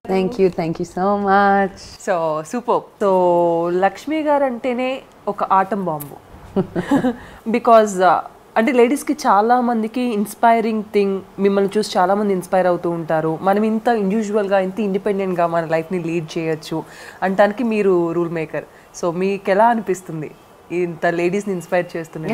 Thank you thank you so much so super so Lakshmi గారు అంటేనే ఒక ఆటం బాంబు బికాజ్ అంటే లేడీస్కి చాలా మందికి ఇన్స్పైరింగ్ థింగ్ మిమ్మల్ని చూసి చాలా మంది ఇన్స్పైర్ అవుతూ ఉంటారు మనం ఇంత ఇండివిజువల్గా ఇంత ఇండిపెండెంట్గా మన లైఫ్ని లీడ్ చేయొచ్చు అంటానికి మీరు రూల్ మేకర్ సో మీకు ఎలా అనిపిస్తుంది ఇంత లేడీస్ని ఇన్స్పైర్ చేస్తున్నారు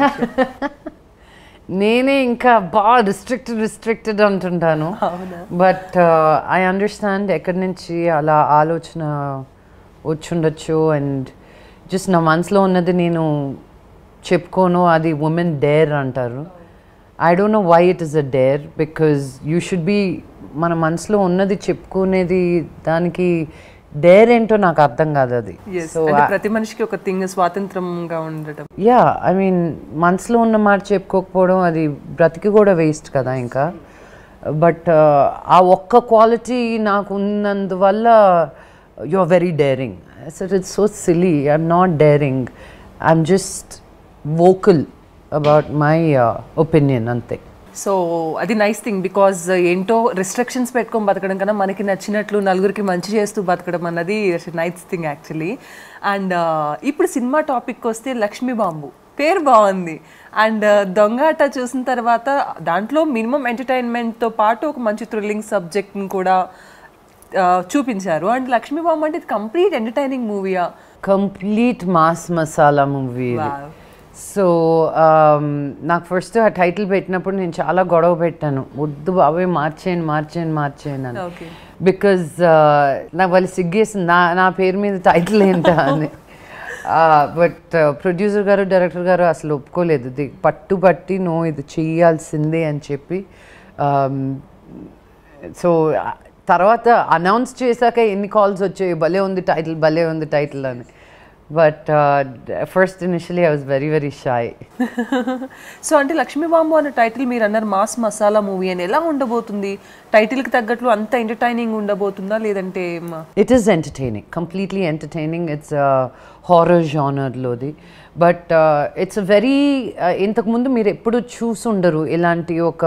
నేనే ఇంకా బాగా రిస్ట్రిక్టెడ్ రిస్ట్రిక్టెడ్ అంటుంటాను బట్ ఐ అండర్స్టాండ్ ఎక్కడి నుంచి అలా ఆలోచన వచ్చుండొచ్చు అండ్ జస్ట్ నా మనసులో ఉన్నది నేను చెప్పుకోను అది ఉమెన్ డేర్ అంటారు I don't know why it is a dare because you should be మన మనసులో ఉన్నది చెప్పుకునేది దానికి డేర్ ఏంటో నాకు అర్థం కాదు అది Yes. అంటే ప్రతి మనిషికి ఒక థింగ్ స్వాతంత్రంగా ఉండటం యా ఐ మీన్ మనసులో ఉన్న మాట చెప్పుకోకపోవడం అది బ్రతికి కూడా వేస్ట్ కదా ఇంకా బట్ ఆ ఒక్క క్వాలిటీ నాకు ఉన్నందువల్ల you are very daring so it's so silly I'm not daring I'm just vocal about my opinion అంతే సో అది నైస్ థింగ్ బికాజ్ ఏంటో రిస్ట్రిక్షన్స్ పెట్టుకొని బతకడం కన్నా మనకి నచ్చినట్లు నలుగురికి మంచి చేస్తూ బతకడం అన్నది నైస్ థింగ్ యాక్చువల్లీ అండ్ ఇప్పుడు సినిమా టాపిక్ వస్తే లక్ష్మీ బాంబు పేరు బాగుంది అండ్ దొంగాట చూసిన తర్వాత దాంట్లో మినిమం ఎంటర్టైన్మెంట్తో పాటు ఒక మంచి థ్రిల్లింగ్ సబ్జెక్ట్ని కూడా ఆ, చూపించారు అండ్ లక్ష్మీ బాంబు అంటే ఇది కంప్లీట్ ఎంటర్టైనింగ్ మూవీయా complete mass masala movie Wow. So నాకు ఫస్ట్ ఆ టైటిల్ పెట్టినప్పుడు నేను చాలా గొడవ పెట్టాను వద్దు బాబాయ్ మార్చేయండి మార్చేయండి మార్చేయండి అని ఓకే బికాజ్ నాకు వాళ్ళు సిగ్గేసింది నా నా పేరు మీద టైటిల్ ఏంటా అని బట్ ప్రొడ్యూసర్ గారు డైరెక్టర్ గారు అసలు ఒప్పుకోలేదు ఇది పట్టుబట్టి నో ఇది చేయాల్సిందే అని చెప్పి సో తర్వాత అనౌన్స్ చేశాక ఎన్ని కాల్స్ వచ్చాయి భలే ఉంది టైటిల్ భలే ఉంది టైటిల్ అని but first initially I was very very shy so అంటే లక్ష్మీ బాంబు అనే టైటిల్ మీరు అన్నారు మాస్ మసాలా మూవీ అని ఎలా ఉండబోతుంది టైటిల్కి తగ్గట్లు అంత ఎంటర్టైనింగ్ ఉండబోతుందా లేదంటే ఏమా? It is entertaining completely entertaining it's horror జానర్లోది బట్ ఇట్స్ వెరీ ఇంతకుముందు మీరు ఎప్పుడు చూసుండరు ఇలాంటి ఒక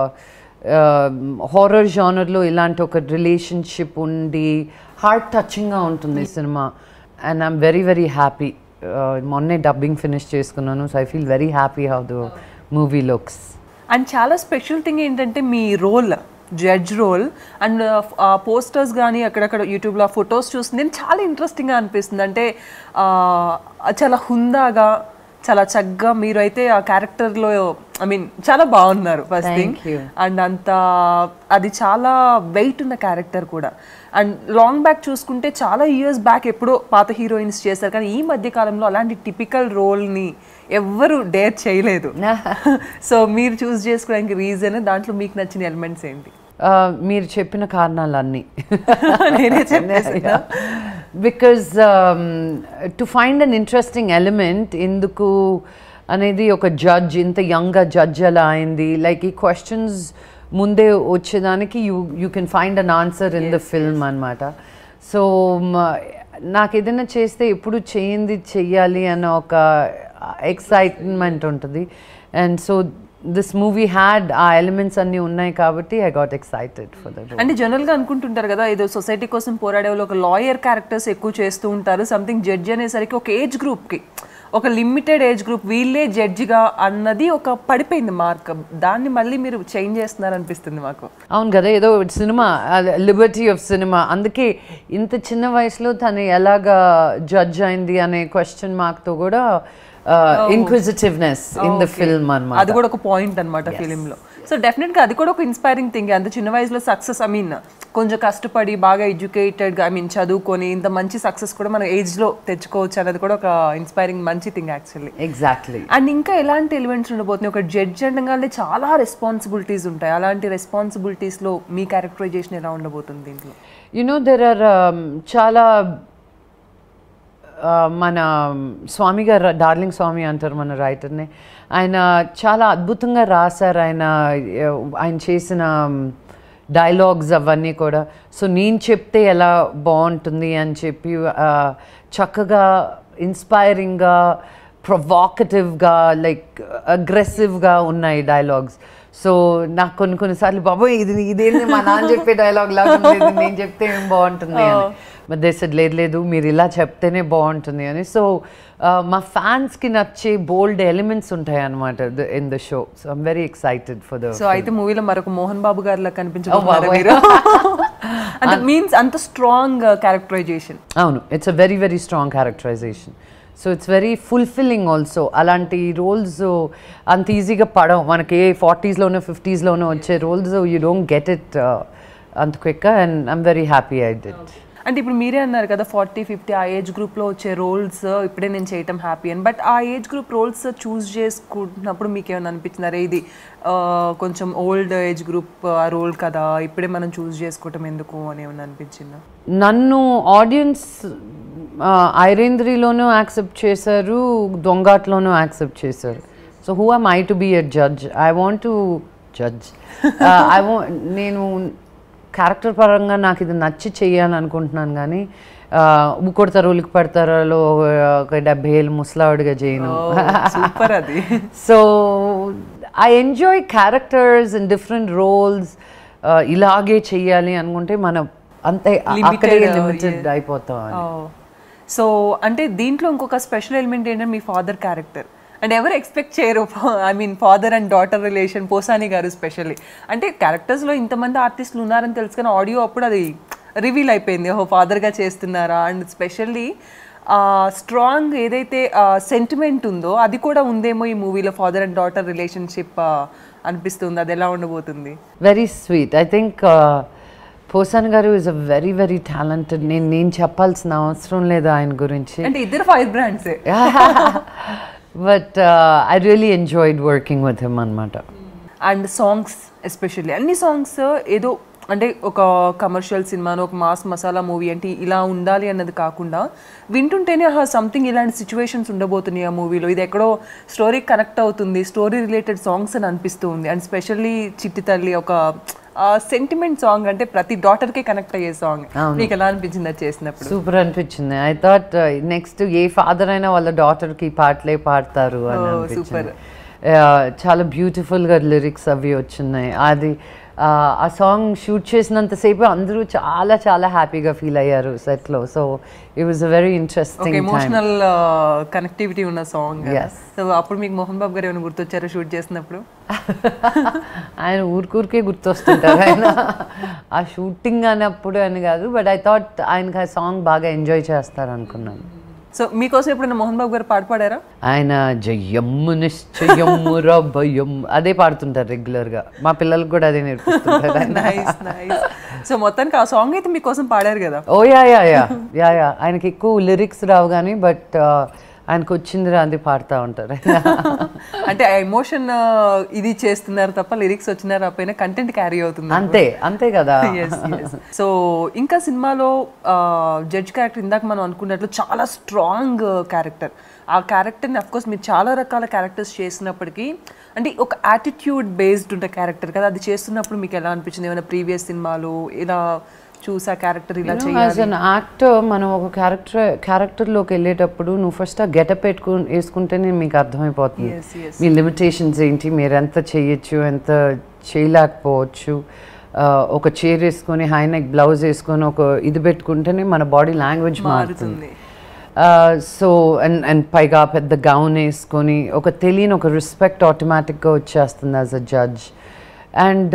హారర్ జానర్లో ఇలాంటి ఒక రిలేషన్షిప్ ఉండి హార్ట్ టచింగ్గా ఉంటుంది ఈ cinema and I'm very very happy మొన్నే డబ్బింగ్ ఫినిష్ చేసుకున్నాను so I feel very happy how the movie looks and చాలా స్పెషల్ థింగ్ ఏంటంటే మీ రోల్ జడ్జ్ రోల్ అండ్ ఆ పోస్టర్స్ కానీ అక్కడక్కడ యూట్యూబ్లో ఆ ఫొటోస్ చూస్తుంది చాలా ఇంట్రెస్టింగ్గా అనిపిస్తుంది అంటే ఆ, చాలా హుందాగా చాలా చక్కగా మీరు అయితే ఆ క్యారెక్టర్లో ఐ మీన్ చాలా బాగున్నారు first thing Thank you. And అంత అది చాలా వెయిట్ ఉన్న క్యారెక్టర్ కూడా అండ్ లాంగ్ బ్యాక్ చూసుకుంటే చాలా ఇయర్స్ బ్యాక్ ఎప్పుడో పాత హీరోయిన్స్ చేశారు కానీ ఈ మధ్య కాలంలో అలాంటి టిపికల్ రోల్ని ఎవ్వరు డేర్ చేయలేదు సో మీరు చూస్ చేసుకోవడానికి రీజన్ దాంట్లో మీకు నచ్చిన ఎలిమెంట్స్ ఏంటి మీరు చెప్పిన కారణాలన్నీ నేనే చెప్పేసా because to find an interesting element ఎందుకు అనేది ఒక జడ్జ్ ఇంత యంగ్గా జడ్జ్ ఎలా అయింది లైక్ ఈ క్వశ్చన్స్ ముందే వచ్చేదానికి you you can find an answer in the film అనమాట సో నాకు ఏదైనా చేస్తే ఎప్పుడు చేయింది చెయ్యాలి అన్న ఒక ఎక్సైట్మెంట్ ఉంటుంది and so this movie had ఆ ఎలిమెంట్స్ అన్నీ ఉన్నాయి కాబట్టి I got excited for that అంటే జనరల్ గా అనుకుంటుంటారు కదా ఏదో సొసైటీ కోసం పోరాడే వాళ్ళు ఒక లాయర్ క్యారెక్టర్స్ ఎక్కువ చేస్తూ ఉంటారు సంథింగ్ జడ్జి అనేసరికి ఒక ఏజ్ గ్రూప్ కి ఒక లిమిటెడ్ ఏజ్ గ్రూప్ వీళ్ళే జడ్జిగా అన్నది ఒక పడిపోయింది మార్క్ దాన్ని మళ్ళీ మీరు చేంజ్ చేస్తున్నారు అనిపిస్తుంది మాకు అవును కదా ఏదో సినిమా లిబర్టీ ఆఫ్ సినిమా అందుకే ఇంత చిన్న వయసులో తను ఎలాగా జడ్జ్ అయింది అనే క్వశ్చన్ మార్క్తో కూడా ఇన్క్విజిటివ్నెస్ ఇన్ ద ఫిల్మ్ అనమాట అది కూడా ఒక పాయింట్ అనమాట ఫిలిం లో సో డెఫినెట్ గా అది కూడా ఒక ఇన్స్పైరింగ్ థింగ్ అంత చిన్న వయసులో సక్సెస్ ఐ మీన్ కొంచెం కష్టపడి బాగా ఎడ్యుకేటెడ్ గా ఐ మీన్ చదువుకొని ఇంత మంచి సక్సెస్ కూడా మన ఏజ్ లో తెచ్చుకోవచ్చు అనేది కూడా ఒక ఇన్స్పైరింగ్ మంచి థింగ్ యాక్చువల్లీ ఎగ్జాక్ట్లీ అండ్ ఇంకా ఎలాంటి ఎలిమెంట్స్ ఉండబోతున్నాయి ఒక జడ్జ్ అనగానే చాలా రెస్పాన్సిబిలిటీస్ ఉంటాయి అలాంటి రెస్పాన్సిబిలిటీస్ లో మీ క్యారెక్టరైజేషన్ ఎలా ఉండబోతుంది దీంట్లో యు నో దెర్ ఆర్ చాలా ఆ, మన స్వామి గారు డార్లింగ్ స్వామి అంటారు మన రైటర్ని ఆయన చాలా అద్భుతంగా రాశారు ఆయన ఆ, ఆయన చేసిన డైలాగ్స్ అవన్నీ కూడా సో నేను చెప్తే ఎలా బాగుంటుంది అని చెప్పి ఆ, చక్కగా ఇన్స్పైరింగ్గా ప్రొవాకటివ్గా లైక్ అగ్రెసివ్గా ఉన్నాయి డైలాగ్స్ సో నాకు కొన్ని కొన్నిసార్లు బాబోయ్ ఇది ఇదేంది మా నాన్న చెప్పే డైలాగ్ లాగా ఉంది, ఇది నేను చెప్తే ఏం బాగుంటుంది అని బట్ దే సెడ్ లేదు లేదు మీరు ఇలా చెప్తేనే బాగుంటుంది అని సో మా ఫ్యాన్స్కి నచ్చే బోల్డ్ ఎలిమెంట్స్ ఉంటాయి అనమాట in the show so I'm very excited for the so అయితే మూవీలో మరొక మోహన్ బాబు గారిలా కనిపించబోతున్నారు బాబోయ్. మీరు అంటే మీన్స్ అంత స్ట్రాంగ్ క్యారెక్టరైజేషన్ అవును it's a very very strong characterization so it's very fulfilling also అలాంటి రోల్స్ అంత ఈజీగా పడవు మనకి ఏ ఫార్టీస్లోనో ఫిఫ్టీస్లోనో వచ్చే roles you don't get it అంత quick and I'm very happy I did అంటే ఇప్పుడు మీరే అన్నారు కదా ఫార్టీ ఫిఫ్టీ ఆ ఏజ్ గ్రూప్లో వచ్చే రోల్స్ ఇప్పుడే నేను చేయటం హ్యాపీ అని బట్ ఆ ఏజ్ గ్రూప్ రోల్స్ చూస్ చేసుకుంటున్నప్పుడు మీకు ఏమైనా అనిపించిందా ఇది కొంచెం ఓల్డ్ ఏజ్ గ్రూప్ ఆ రోల్ కదా ఇప్పుడే మనం చూస్ చేసుకోవటం ఎందుకు అని ఏమైనా అనిపించిందా నన్ను ఆడియన్స్ ఐరేంద్రిలోనూ యాక్సెప్ట్ చేశారు దొంగాట్లోనూ యాక్సెప్ట్ చేశారు so who am I to be a judge I want to judge I want నేను క్యారెక్టర్ పరంగా నాకు ఇది నచ్చి చేయాలనుకుంటున్నాను కానీ ఉకొడతారు ఉలికి పడతారలో ఒక డెబ్బై ఏళ్ళు ముసలావిడిగా చేయను సూపర్ అది so I enjoy characters and different roles ఇలాగే చెయ్యాలి అనుకుంటే మనం అంతే అక్కడే Limited, లిమిటెడ్ అయిపోతాం అని. సో అంటే దీంట్లో ఇంకొక స్పెషల్ ఎలిమెంట్ ఏంటంటే మీ ఫాదర్ క్యారెక్టర్ అండ్ ఎవరు ఎక్స్పెక్ట్ చేయరు I mean father and daughter relation Posani గారు స్పెషల్లీ అంటే క్యారెక్టర్స్లో ఇంతమంది ఆర్టిస్టులు ఉన్నారని తెలుసు కానీ ఆడియో అప్పుడు అది రివీల్ అయిపోయింది ఓహో ఫాదర్గా చేస్తున్నారా అండ్ స్పెషల్లీ స్ట్రాంగ్ ఏదైతే సెంటిమెంట్ ఉందో అది కూడా ఉందేమో ఈ మూవీలో ఫాదర్ అండ్ డాటర్ రిలేషన్షిప్ అనిపిస్తుంది అది ఎలా ఉండబోతుంది very sweet I think Posani గారు is a very very talented నేను నేను చెప్పాల్సిన అవసరం లేదు ఆయన గురించి అంటే ఇద్దరు ఫైర్ బ్రాండ్సే but I really enjoyed working with him అనమాట అండ్ సాంగ్స్ ఎస్పెషల్లీ అన్ని సాంగ్స్ ఏదో అంటే ఒక కమర్షియల్ సినిమాను ఒక మాస్ మసాలా మూవీ అంటే ఇలా ఉండాలి అన్నది కాకుండా వింటుంటేనే ఆహా సంథింగ్ ఇలాంటి సిచ్యువేషన్స్ ఉండబోతున్నాయి ఆ మూవీలో ఇది ఎక్కడో స్టోరీ కనెక్ట్ అవుతుంది స్టోరీ రిలేటెడ్ సాంగ్స్ అని అనిపిస్తూ ఉంది అండ్ స్పెషల్లీ చిట్టి తల్లి ఒక సెంటిమెంట్ సాంగ్ అంటే ప్రతి డాటర్కే కనెక్ట్ అయ్యే సాంగ్ మీకు ఎలా అనిపించింది అది చేసినప్పుడు సూపర్ అనిపించింది ఐ థాట్ నెక్స్ట్ ఏ ఫాదర్ అయినా వాళ్ళ డాటర్కి పాటలే పాడతారు అని Oh, అనిపించింది Yeah, చాలా బ్యూటిఫుల్గా లిరిక్స్ అవి వచ్చినాయి అది ఆ, ఆ సాంగ్ షూట్ చేసినంతసేపు అందరూ చాలా చాలా హ్యాపీగా ఫీల్ అయ్యారు సెట్లో so it was a very ఒక ఇంట్రెస్టింగ్ టైం ఎమోషనల్ కనెక్టివిటీ ఉన్న సాంగ్ Yes. సో అప్పుడు మీకు మోహన్ బాబు గారు ఏమైనా గుర్తొచ్చారో షూట్ చేసినప్పుడు ఆయన ఊరికూరికే గుర్తొస్తుంటారు ఆయన ఆ షూటింగ్ అన్నప్పుడు అని కాదు బట్ ఐ థాట్ ఆయనకి ఆ సాంగ్ బాగా ఎంజాయ్ చేస్తారు అనుకున్నాను సో మీకోసం ఎప్పుడైనా మోహన్ బాబు గారు పాట పాడారా ఆయన జయమ్ము నిశ్చయమ్ము రభయం అదే పాడుతుంటారు రెగ్యులర్గా మా పిల్లలకు కూడా అదే నేర్పిస్తుంటారు ఆయన నైస్ నైస్ సో మొత్తానికి ఆ సాంగ్ అయితే మీకోసం పాడారు కదా oh yeah yeah yeah yeah yeah ఆయనకి ఎక్కువ లిరిక్స్ రావు కానీ బట్ ఆయనకు వచ్చింది రాంది పాడుతూ ఉంటారు అంటే ఆ ఎమోషన్ ఇది చేస్తున్నారు తప్ప లిరిక్స్ వచ్చినా రాకపోయినా కంటెంట్ క్యారీ అవుతుంది అంతే అంతే కదా సో ఇంకా సినిమాలో జడ్జ్ క్యారెక్టర్ ఇందాక మనం అనుకున్నట్లు చాలా స్ట్రాంగ్ క్యారెక్టర్ ఆ క్యారెక్టర్ని కోర్స్ మీరు చాలా రకాల క్యారెక్టర్స్ చేసినప్పటికీ అంటే ఒక యాటిట్యూడ్ బేస్డ్ ఉండే క్యారెక్టర్ కదా అది చేస్తున్నప్పుడు మీకు ఎలా అనిపించింది ఏమైనా ప్రీవియస్ సినిమాలు ఇలా చూసా క్యారెక్టర్ ఇలా చేయాలి యాజ్ అన్ యాక్టర్ మనం ఒక క్యారెక్టర్ క్యారెక్టర్లోకి వెళ్ళేటప్పుడు నువ్వు ఫస్ట్ ఆ గెటప్ పెట్టుకు వేసుకుంటేనే మీకు అర్థమైపోతుంది Yes, yes. మీ లిమిటేషన్స్ ఏంటి మీరు ఎంత చేయొచ్చు ఎంత చేయలేకపోవచ్చు ఆ, ఒక చైర్ వేసుకొని హై నెక్ బ్లౌజ్ వేసుకొని ఒక ఇది పెట్టుకుంటేనే మన బాడీ లాంగ్వేజ్ మారుతుంది మారుతుంది సో అండ్ అండ్ పైగా పెద్ద గౌన్ వేసుకొని ఒక తెలియని ఒక రెస్పెక్ట్ ఆటోమేటిక్గా వచ్చేస్తుంది as a judge and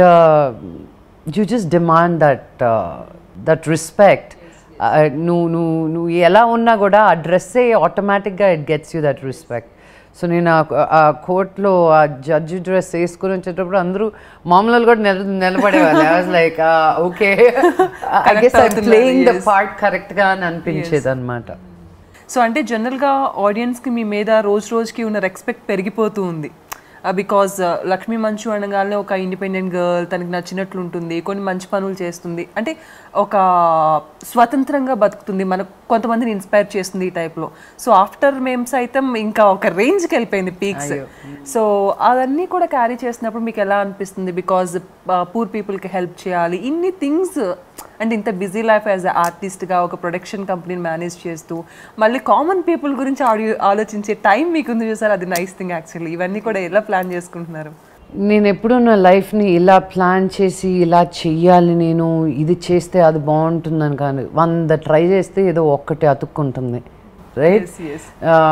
you just demand that that respect నువ్వు నువ్వు నువ్వు ఎలా ఉన్నా కూడా ఆ డ్రెస్సే ఆటోమేటిక్గా it gets you that respect so నేను ఆ- ఆ కోర్టులో ఆ జడ్జి డ్రెస్ వేసుకుని వచ్చేటప్పుడు అందరూ మామూలు కూడా నిల నిలబడేవాళ్ళు I was like okay I guess I అవుతున్నారు, ప్లేయింగ్ ద yes. పార్ట్ కరెక్ట్గా అని అనిపించేది అనమాట సో అంటే జనరల్గా ఆడియన్స్కి మీ మీద రోజు రోజుకి ఉన్న రెస్పెక్ట్ పెరిగిపోతూ ఉంది బికాజ్ లక్ష్మీ మంచు అనగానే ఒక ఇండిపెండెంట్ గర్ల్ తనకి నచ్చినట్లు ఉంటుంది కొన్ని మంచి పనులు చేస్తుంది అంటే ఒక స్వతంత్రంగా బతుకుతుంది మనకు కొంతమందిని ఇన్స్పైర్ చేస్తుంది ఈ టైప్లో సో ఆఫ్టర్ మేము సైతం ఇంకా ఒక రేంజ్కి వెళ్ళిపోయింది పీక్స్ సో అవన్నీ కూడా క్యారీ చేసినప్పుడు మీకు ఎలా అనిపిస్తుంది బికాజ్ పూర్ పీపుల్కి హెల్ప్ చేయాలి ఇన్ని థింగ్స్ అండ్ ఇంత బిజీ లైఫ్ యాజ్ ఆర్టిస్ట్గా ఒక ప్రొడక్షన్ కంపెనీని మేనేజ్ చేస్తూ మళ్ళీ కామన్ పీపుల్ గురించి ఆడియో ఆలోచించే టైం మీకు ఉంది చూసారు అది నైస్ థింగ్ యాక్చువల్లీ ఇవన్నీ కూడా ఎలా ప్లాన్ చేసుకుంటున్నారు నేను ఎప్పుడూ నా లైఫ్ని ఇలా ప్లాన్ చేసి ఇలా చెయ్యాలి నేను ఇది చేస్తే అది బాగుంటుందని కానీ వంద ట్రై చేస్తే ఏదో ఒక్కటి అతుక్కుంటుంది రైట్ Yes, yes.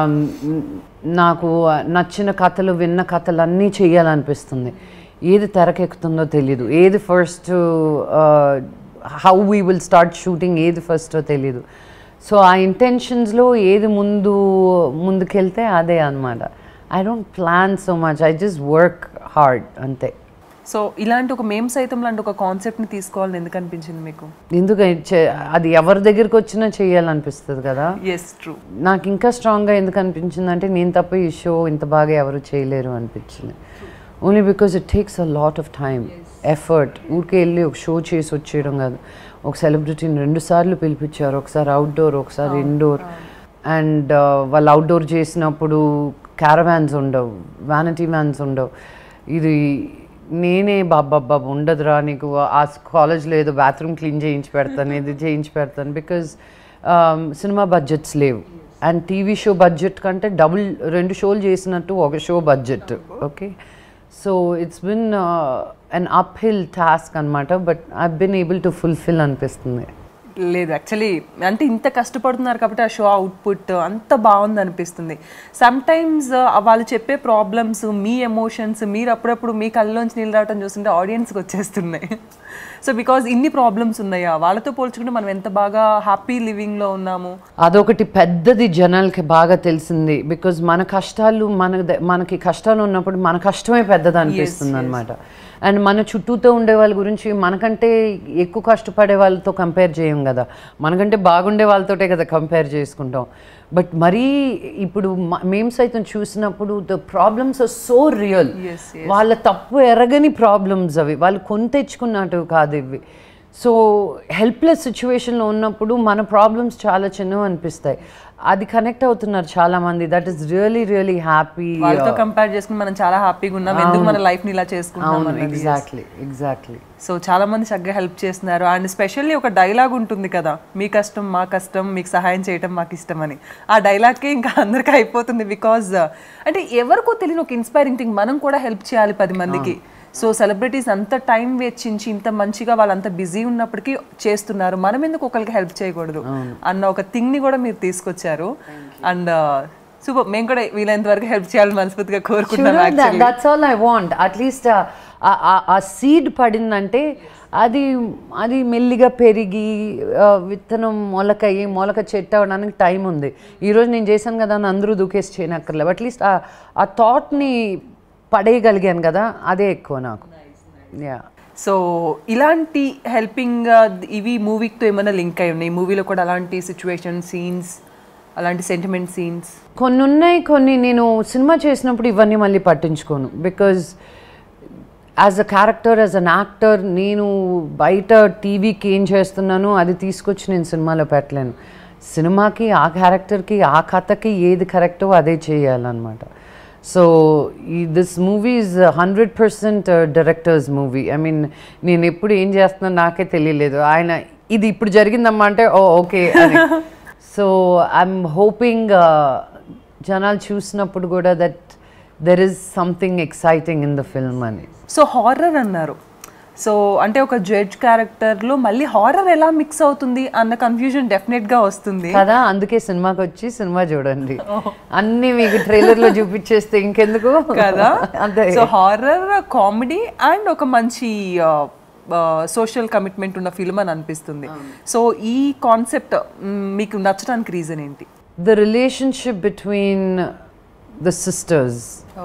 నాకు నచ్చిన కథలు విన్న కథలు అన్నీ చెయ్యాలనిపిస్తుంది ఏది తెరకెక్కుతుందో తెలీదు ఏది first how we will start shooting ఏది ఫస్టో తెలీదు సో ఆ ఇంటెన్షన్స్లో ఏది ముందు ముందుకెళ్తే అదే అనమాట I don't plan so much I just work hard అంతే సో ఇలాంటి ఒక మేం సైతం లాంటి ఒక కాన్సెప్ట్ని తీసుకోవాలని ఎందుకు అనిపించింది మీకు ఎందుకు చే- అది ఎవరి దగ్గరికి వచ్చినా చేయాలనిపిస్తుంది కదా ఎస్ ట్రూ నాకు ఇంకా స్ట్రాంగ్గా ఎందుకు అనిపించింది అంటే నేను తప్ప ఈ షో ఇంత బాగా ఎవరు చేయలేరు అనిపించింది only because it takes a lot of time effort ఊరికే వెళ్ళి ఒక షో చేసి వచ్చేయడం కాదు ఒక సెలబ్రిటీని రెండు సార్లు పిలిపించారు ఒకసారి అవుట్డోర్ ఒకసారి ఇండోర్ అండ్ వాళ్ళు అవుట్డోర్ చేసినప్పుడు క్యారవాన్స్ ఉండవు వ్యానిటీ వ్యాన్స్ ఉండవు ఇది నేనే బాబాబ్బా ఉండదురా నీకు ఆ కాలేజ్లో ఏదో బాత్రూమ్ క్లీన్ చేయించి పెడతాను ఇది చేయించి పెడతాను బికాజ్ సినిమా బడ్జెట్స్ లేవు అండ్ టీవీ షో బడ్జెట్ కంటే డబుల్ రెండు షోలు చేసినట్టు ఒక show budget okay so it's been an uphill task అనమాట but I been able to fulfil అనిపిస్తుంది లేదు యాక్చువల్లీ అంటే ఇంత కష్టపడుతున్నారు కాబట్టి ఆ షో అవుట్పుట్ అంత బాగుంది అనిపిస్తుంది సమ్ టైమ్స్ వాళ్ళు చెప్పే ప్రాబ్లమ్స్ మీ ఎమోషన్స్ మీరు అప్పుడప్పుడు మీ కళ్ళలోంచి నీళ్ళు రావటం చూస్తుంటే ఆడియన్స్కి వచ్చేస్తున్నాయి సో బికాజ్ ఇన్ని ప్రాబ్లమ్స్ ఉన్నాయా వాళ్ళతో పోల్చుకుంటే మనం ఎంత బాగా హ్యాపీ లివింగ్లో ఉన్నాము అదొకటి పెద్దది జనాలకి బాగా తెలిసింది బికాజ్ మన కష్టాలు మన ద- మనకి కష్టాలు ఉన్నప్పుడు మన కష్టమే పెద్దది అనిపిస్తుంది అనమాట అండ్ మన చుట్టూతో ఉండే వాళ్ళ గురించి మనకంటే ఎక్కువ కష్టపడే వాళ్ళతో కంపేర్ చేయం కదా మనకంటే బాగుండే వాళ్ళతోటే కదా కంపేర్ చేసుకుంటాం బట్ మరీ ఇప్పుడు మ- మేము సైతం చూసినప్పుడు the problems are so real Yes, వాళ్ళ తప్పు ఎరగని ప్రాబ్లమ్స్ అవి వాళ్ళు కొని తెచ్చుకున్నట్టు కాదు ఇవి సో హెల్ప్లెస్ సిచ్యువేషన్లో ఉన్నప్పుడు మన ప్రాబ్లమ్స్ చాలా చిన్నవి అనిపిస్తాయి అది కనెక్ట్ అవుతున్నారు చాలా మంది that is really really happy వాళ్ళతో కంపేర్ చేసుకుని మనం చాలా హ్యాపీగా ఉన్నాం ఎందుకు మన లైఫ్ని ఇలా చేసుకుంటాం అవును అన్నది. ఎగ్జాక్ట్లీ ఎగ్జాక్ట్లీ సో చాలా మంది చక్కగా హెల్ప్ చేస్తున్నారు అండ్ స్పెషల్లీ ఒక డైలాగ్ ఉంటుంది కదా మీ కష్టం మా కష్టం మీకు సహాయం చేయటం మాకు ఇష్టం అని ఆ డైలాగ్కి ఇంకా అందరికీ అయిపోతుంది బికాజ్ అంటే ఎవరికో తెలియని ఒక ఇన్స్పైరింగ్ థింగ్ మనం కూడా హెల్ప్ చేయాలి పది మందికి సో సెలబ్రిటీస్ అంత టైం వెచ్చించి ఇంత మంచిగా వాళ్ళంత బిజీ ఉన్నప్పటికీ చేస్తున్నారు మనం ఎందుకు ఒకరికి హెల్ప్ చేయకూడదు అన్న ఒక థింగ్ ని కూడా మీరు తీసుకొచ్చారు అండ్ సూపర్ మేము కూడా వీలైనంత వరకు హెల్ప్ చేయాలని మనస్ఫూర్తిగా కోరుకుంటున్నాం actually. That's all I want at least ఆ సీడ్ పడిందంటే అది అది మెల్లిగా పెరిగి ఆ, విత్తనం మొలకయ్యి మొలక చెట్టు అవడానికి టైం ఉంది ఈరోజు నేను చేశాను కదా అని అందరూ దూకేసి చేయనక్కర్లేదు అట్లీస్ట్ ఆ థాట్ని పడేయగలిగాను కదా అదే ఎక్కువ నాకు యా సో ఇలాంటి హెల్పింగ్ ఇవి మూవీతో ఏమైనా లింక్ అయి ఉన్నాయి మూవీలో కూడా అలాంటి సిచ్యువేషన్ సీన్స్ అలాంటి సెంటిమెంట్ సీన్స్ కొన్ని ఉన్నాయి కొన్ని నేను సినిమా చేసినప్పుడు ఇవన్నీ మళ్ళీ పట్టించుకోను because as a character as an actor నేను బయట టీవీకి ఏం చేస్తున్నానో అది తీసుకొచ్చి నేను సినిమాలో పెట్టలేను సినిమాకి ఆ క్యారెక్టర్కి ఆ కథకి ఏది కరెక్టో అదే చేయాలన్నమాట సో ఈ this movie is hundred percent director's movie I mean నేను ఎప్పుడు ఏం చేస్తున్నా నాకే తెలియలేదు ఆయన ఇది ఇప్పుడు జరిగిందమ్మా అంటే ఓ ఓకే అని సో ఐఎమ్ హోపింగ్ జనాలు చూసినప్పుడు కూడా that there is something exciting in the film అని సో హారర్ అన్నారు సో అంటే ఒక జడ్జ్ క్యారెక్టర్లో మళ్ళీ హారర్ ఎలా మిక్స్ అవుతుంది అన్న కన్ఫ్యూజన్ డెఫినెట్గా వస్తుంది కదా అందుకే సినిమాకి వచ్చి సినిమా చూడండి అన్ని మీకు ట్రైలర్ లో చూపించేస్తే ఇంకెందుకు కదా అంతే సో హారర్ కామెడీ అండ్ ఒక మంచి సోషల్ కమిట్మెంట్ ఉన్న ఫిల్మ్ అని అనిపిస్తుంది సో ఈ కాన్సెప్ట్ మీకు నచ్చడానికి రీజన్ ఏంటి the relationship between the sisters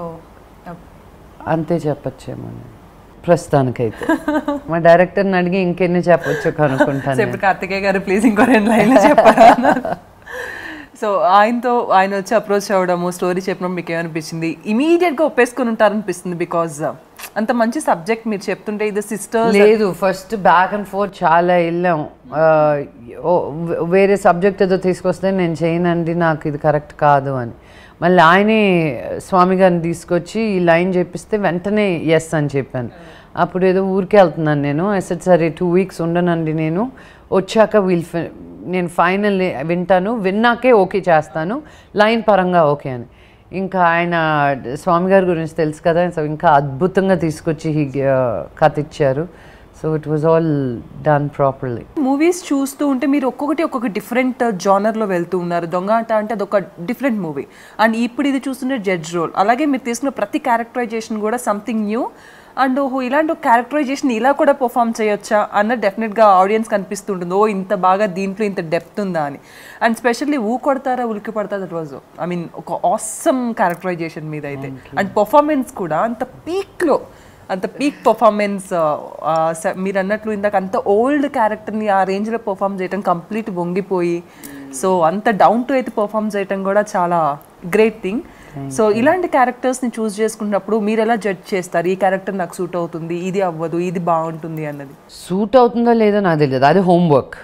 అంతే చెప్పచ్చేమో నేను. ప్రస్తుతానికైతే మా డైరెక్టర్ని అడిగి ఇంకెన్ని చెప్పొచ్చు కనుక్కుంటాను సో ఇప్పుడు కార్తికేయ గారు ప్లీజ్ ఇంకో రెండు లైన్లు చెప్పారా సో ఆయనతో ఆయన వచ్చి అప్రోచ్ అవ్వడము స్టోరీ చెప్పినప్పుడు మీకు ఏమనిపించింది ఇమీడియట్గా ఒప్పేసుకొని ఉంటారనిపిస్తుంది బికాజ్ అంత మంచి సబ్జెక్ట్ మీరు చెప్తుంటే ఇది సిస్టర్ లేదు ఫస్ట్ బ్యాక్ అండ్ ఫోర్త్ చాలా వెళ్ళాం ఆ, ఓ, వే- వేరే సబ్జెక్ట్ ఏదో తీసుకొస్తే నేను చేయనండి నాకు ఇది కరెక్ట్ కాదు అని మళ్ళీ ఆయనే స్వామి గారిని తీసుకొచ్చి ఈ లైన్ చెప్పిస్తే వెంటనే ఎస్ అని చెప్పాను అప్పుడు ఏదో ఊరికే వెళ్తున్నాను నేను ఎసెట్ సరే టూ వీక్స్ ఉండనండి నేను వచ్చాక వీల్ నేను ఫైనల్ వింటాను విన్నాకే ఓకే చేస్తాను లైన్ పరంగా ఓకే అని ఇంకా ఆయన స్వామి గారి గురించి తెలుసు కదా సో ఇంకా అద్భుతంగా తీసుకొచ్చి హీ కథ ఇచ్చారు so it was all done properly movies చూస్తూ ఉంటే మీరు ఒక్కొక్కటి ఒక్కొక్క డిఫరెంట్ జానర్లో వెళ్తూ ఉన్నారు దొంగ ఆట అంటే అదొక డిఫరెంట్ మూవీ అండ్ ఇప్పుడు ఇది చూస్తుంటే జడ్జ్ రోల్ అలాగే మీరు తీసుకున్న ప్రతి క్యారెక్టరైజేషన్ కూడా సంథింగ్ న్యూ అండ్ ఓహో ఇలాంటి ఒక క్యారెక్టరైజేషన్ ఇలా కూడా పర్ఫామ్ చేయొచ్చా అన్న డెఫినెట్గా ఆడియన్స్ కనిపిస్తుంటుంది ఓ ఇంత బాగా దీంట్లో ఇంత డెప్త్ ఉందా అని అండ్ స్పెషల్లీ ఊ కొడతారా ఉలికి పడతారా దట్ వాజ్ ఐ మీన్ ఒక ఆసమ్ క్యారెక్టరైజేషన్ మీద అయితే అండ్ పర్ఫార్మెన్స్ కూడా అంత పీక్లో అంత పీక్ పర్ఫార్మెన్స్ మీరు అన్నట్లు ఇందాక అంత ఓల్డ్ క్యారెక్టర్ని ఆ రేంజ్లో పర్ఫామ్ చేయటం కంప్లీట్ వంగిపోయి సో అంత డౌన్ టు అయితే పర్ఫామ్ చేయటం కూడా చాలా గ్రేట్ థింగ్ సో ఇలాంటి క్యారెక్టర్స్ని చూస్ చేసుకున్నప్పుడు మీరు ఎలా జడ్జ్ చేస్తారు ఈ క్యారెక్టర్ నాకు సూట్ అవుతుంది ఇది అవ్వదు ఇది బాగుంటుంది అన్నది సూట్ అవుతుందో లేదో నాకు తెలియదు అది హోంవర్క్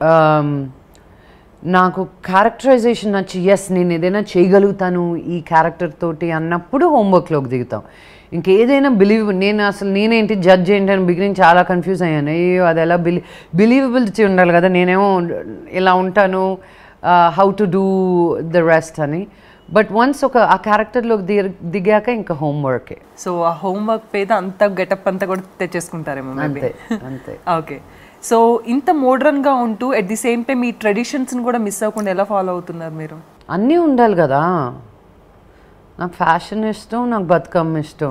నాకు క్యారెక్టరైజేషన్ నచ్చి ఎస్ నేను ఏదైనా చేయగలుగుతాను ఈ క్యారెక్టర్ తోటి అన్నప్పుడు హోంవర్క్లోకి దిగుతాం ఇంకేదైనా బిలీవ్ నేను అసలు నేనేంటి జడ్జ్ ఏంటి అని బిగినింగ్ చాలా కన్ఫ్యూజ్ అయ్యాను అయ్యో అది ఎలా బిలీ బిలీవబిలిటీ ఉండాలి కదా నేనేమో ఇలా ఉంటాను how to do the rest అని బట్ వన్స్ ఒక ఆ క్యారెక్టర్లోకి దిగ దిగాక ఇంకా హోంవర్కే సో ఆ హోంవర్క్ మీద అంత గెటప్ అంతా కూడా తెచ్చేసుకుంటారేమో మేబీ అంతే అంతే ఓకే సో ఇంత మోడ్రన్ గా ఉంటూ అట్ ది సేమ్ టైం ఈ ట్రెడిషన్స్ కూడా మిస్ అవ్వకుండా ఎలా ఫాలో అవుతున్నారు మీరు అన్నీ ఉండాలి కదా నాకు ఫ్యాషన్ ఇష్టం నాకు బతుకమ్మ ఇష్టం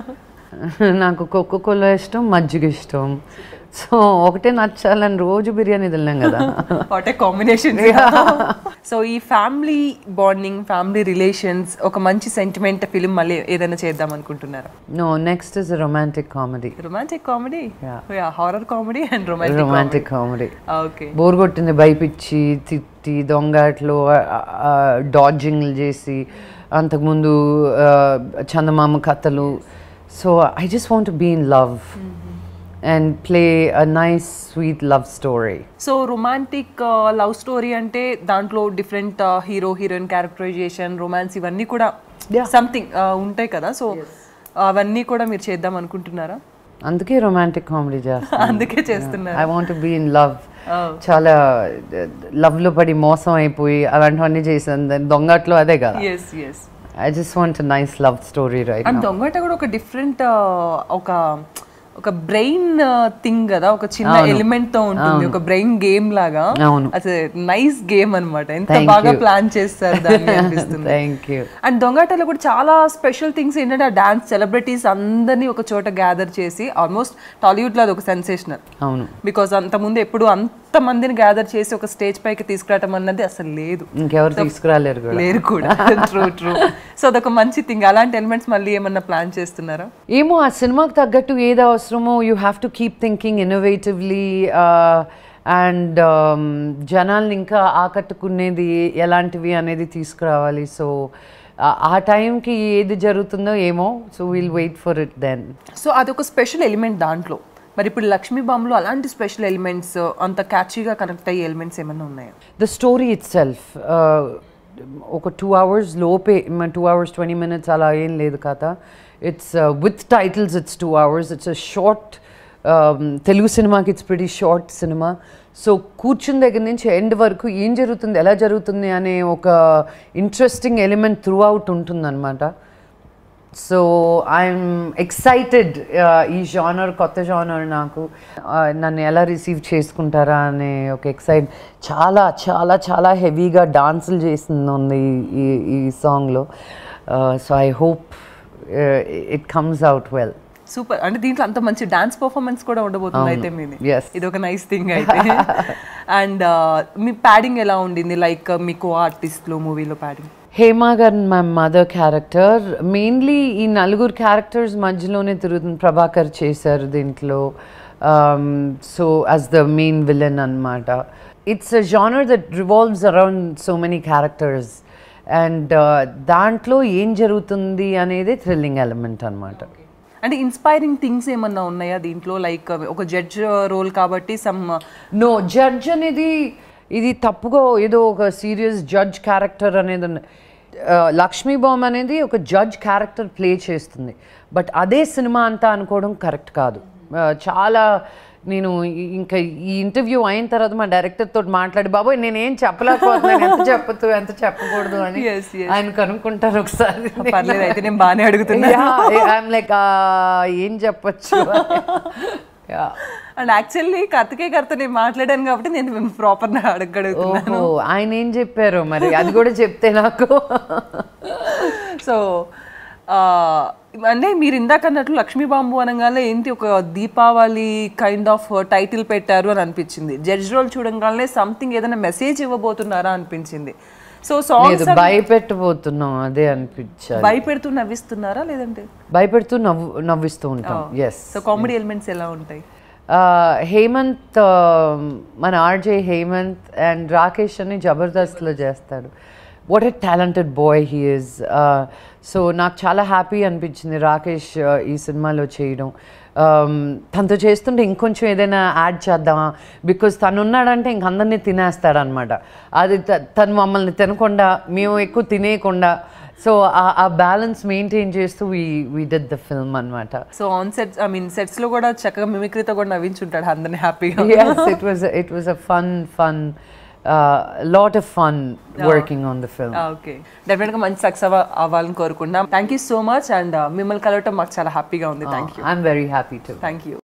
నాకు కోకో కోలా ఇష్టం మజ్జిగ ఇష్టం సో ఒకటే నచ్చాలని రోజు బిర్యానీ తిన్నాం కదా వాట్ ఏ కాంబినేషన్ సో ఈ ఫ్యామిలీ బాండింగ్ ఫ్యామిలీ రిలేషన్స్ ఒక మంచి సెంటిమెంట్ ఫిలిం మళ్ళీ ఏదైనా చేద్దాం అనుకుంటున్నారా no next is romantic comedy romantic comedy horror comedy and romantic romantic comedy okay bore కొట్టింది భయపిచ్చి తిట్టి దొంగట్లు డాడ్జింగ్లు చేసి అంతకుముందు ఆ, చందమామ కథలు so I just want be in love and play a nice sweet love story so romantic love story అంటే దాంట్లో different hero heroine characterisation romance ఇవన్నీ కూడా సంథింగ్ ఉంటాయి కదా సో అవన్నీ కూడా మీరు చేద్దాం అనుకుంటున్నారా అందుకే రొమాంటిక్ కామెడీ చేస్తాను అందుకే చేస్తున్నారు I want be in love చాలా లవ్ లో పడి మోసం అయిపోయి అలాంటివన్నీ చేశాను దాని దొంగట్లో అదే కదా yes yes I just want nice love story right and దొంగట కూడా ఒక డిఫరెంట్ ఒక ఒక బ్రెయిన్ థింగ్ కదా ఒక చిన్న ఎలిమెంట్ తో ఉంటుంది ఒక బ్రెయిన్ గేమ్ లాగా అవును. అసలు నైస్ గేమ్ అన్నమాట ఎంత బాగా ప్లాన్ చేస్తారు దాన్ని అనిపిస్తుంది థ్యాంక్ యూ అండ్ దొంగటలో కూడా చాలా స్పెషల్ థింగ్స్ ఏంటంటే ఆ డాన్స్ సెలబ్రిటీస్ అందరినీ ఒక చోట గ్యాదర్ చేసి ఆల్మోస్ట్ టాలీవుడ్ లో అది ఒక సెన్సేషనల్ అవును బికాస్ అంత ముందు ఎప్పుడు అంత మందిని గ్యాదర్ చేసి ఒక స్టేజ్ పైకి తీసుకురావటం అన్నది అసలు లేదు ఇంకెవరు తీసుకురాలేరు కూడా లేరు కూడా ట్రూ ట్రూ సో అదొక మంచి థింగ్ అలాంటి ఎలిమెంట్స్ మళ్ళీ ఏమన్నా ప్లాన్ చేస్తున్నారా ఏమో ఆ సినిమాకి తగ్గట్టు ఏది అవసరమో you have to keep thinking innovatively and జనాల్ని ఇంకా ఆకట్టుకునేది ఎలాంటివి అనేది తీసుకురావాలి సో ఆ టైంకి ఏది జరుగుతుందో ఏమో so will wait for it then so అదొక స్పెషల్ ఎలిమెంట్ దాంట్లో మరి ఇప్పుడు లక్ష్మీ బాంబులో అలాంటి స్పెషల్ ఎలిమెంట్స్ అంత క్యాచీగా కనెక్ట్ అయ్యే ఎలిమెంట్స్ ఏమన్నా ఉన్నాయా ద స్టోరీ ఇట్ సెల్ఫ్ ఒక టూ అవర్స్ లోపే టూ అవర్స్ ట్వంటీ మినిట్స్ అలా ఏం లేదు కథ it's with titles it's two hours it's a short Telugu సినిమాకి ఇట్స్ ప్రిటీ షార్ట్ సినిమా సో కూర్చున్న దగ్గర నుంచి ఎండ్ వరకు ఏం జరుగుతుంది ఎలా జరుగుతుంది అనే ఒక ఇంట్రెస్టింగ్ ఎలిమెంట్ త్రూ అవుట్ ఉంటుందన్నమాట సో ఐఎమ్ ఎక్సైటెడ్ ఈ జానర్ కొత్త జానర్ నాకు Uh, నన్ను ఎలా రిసీవ్ చేసుకుంటారా అనే ఒక ఎక్సైట్ చాలా చాలా చాలా హెవీగా డాన్సులు చేసింది ఉంది ఈ ఈ సాంగ్లో so I hope it comes out well super అంటే దీంట్లో అంత మంచి డాన్స్ పర్ఫార్మెన్స్ కూడా ఉండబోతుంది అయితే మీది Yes. ఇది ఒక నైస్ థింగ్ అయితే అండ్ మీ ప్యాడింగ్ ఎలా ఉండింది లైక్ మీకు ఆర్టిస్ట్లో మూవీలో ప్యాడింగ్ హేమా గారు మా మదర్ క్యారెక్టర్ మెయిన్లీ ఈ నలుగురు క్యారెక్టర్స్ మధ్యలోనే తిరుగుతుంది ప్రభాకర్ చేశారు దీంట్లో so as the main villain అనమాట it's a genre that revolves around so many characters and దాంట్లో ఏం జరుగుతుంది అనేది థ్రిల్లింగ్ ఎలిమెంట్ అనమాట అంటే ఇన్స్పైరింగ్ థింగ్స్ ఏమన్నా ఉన్నాయా దీంట్లో లైక్ ఒక జడ్జ్ రోల్ కాబట్టి సమ్ నో జడ్జ్ అనేది ఇది తప్పుగా ఏదో ఒక సీరియస్ జడ్జ్ క్యారెక్టర్ అనేది ఉన్న- ఆ, లక్ష్మీ బామ్ అనేది ఒక జడ్జ్ క్యారెక్టర్ ప్లే చేస్తుంది బట్ అదే సినిమా అంతా అనుకోవడం కరెక్ట్ కాదు ఆ, చాలా నేను ఇ- ఇంకా ఈ ఇంటర్వ్యూ అయిన తర్వాత మా డైరెక్టర్ తోటి మాట్లాడి బాబోయ్ నేనేం చెప్పలేకపోతున్నాను ఎంత చెప్పొద్దు ఎంత చెప్పకూడదు అని Yes, yes. ఆయన కనుక్కుంటారు ఒకసారి పర్లేదు అయితే నేను బాగానే అడుగుతున్నా ఐఎమ్ లైక్ ఏం చెప్పచ్చు Yeah. అండ్ యాక్చువల్లీ కథకే కథ నేను మాట్లాడాను కాబట్టి నేను ప్రాపర్ అడగడుగుతున్నాను ఓహో ఆయన ఏం చెప్పారు మరి అది కూడా చెప్తే నాకు సో అంటే మీరు ఇందాక అన్నట్లు లక్ష్మీ బాంబు అనగానే ఏంటి ఒక దీపావళి కైండ్ ఆఫ్ టైటిల్ పెట్టారు అని అనిపించింది జడ్జ్ రోల్ చూడగానే సంథింగ్ ఏదైనా మెసేజ్ ఇవ్వబోతున్నారా అనిపించింది సో సాంగ్స్ లేదు భయపెట్టబోతున్నాం అదే అనిపించాలి భయపెడుతూ నవ్విస్తున్నారా లేదంటే భయపెడుతూ నవ్వు నవ్విస్తూ ఉంటాం ఎస్ సో కామెడీ ఎలిమెంట్స్ ఎలా ఉంటాయి హేమంత్ uh, మన ఆర్జే హేమంత్ అండ్ రాకేష్ అని జబర్దస్త్లో చేస్తాడు what a talented boy he is so నాకు చాలా హ్యాపీ అనిపించింది రాకేష్ uh, ఈ సినిమాలో చేయడం Um, తనతో చేస్తుంటే ఇంకొంచెం ఏదైనా యాడ్ చేద్దామా బికాజ్ తను ఉన్నాడంటే ఇంక అందరినీ తినేస్తాడనమాట అది త- తను మమ్మల్ని తినకుండా మేము ఎక్కువ తినేయకుండా సో ఆ బ్యాలెన్స్ మెయింటైన్ చేస్తూ we we did the film అనమాట so on sets I mean sets లో కూడా చక్కగా మిమిక్రీతో కూడా నవ్వించుంటాడు అందరిని హ్యాపీగా yes, it was a, it was a fun, fun, uh, lot of fun working on the film. Okay డెఫినెట్గా మంచి సక్సెస్ అవ్వాలని కోరుకుంటున్నాం thank you so much and మిమ్మల్ని కలవటం మాకు చాలా హ్యాపీగా ఉంది thank you I'm very happy to. Thank you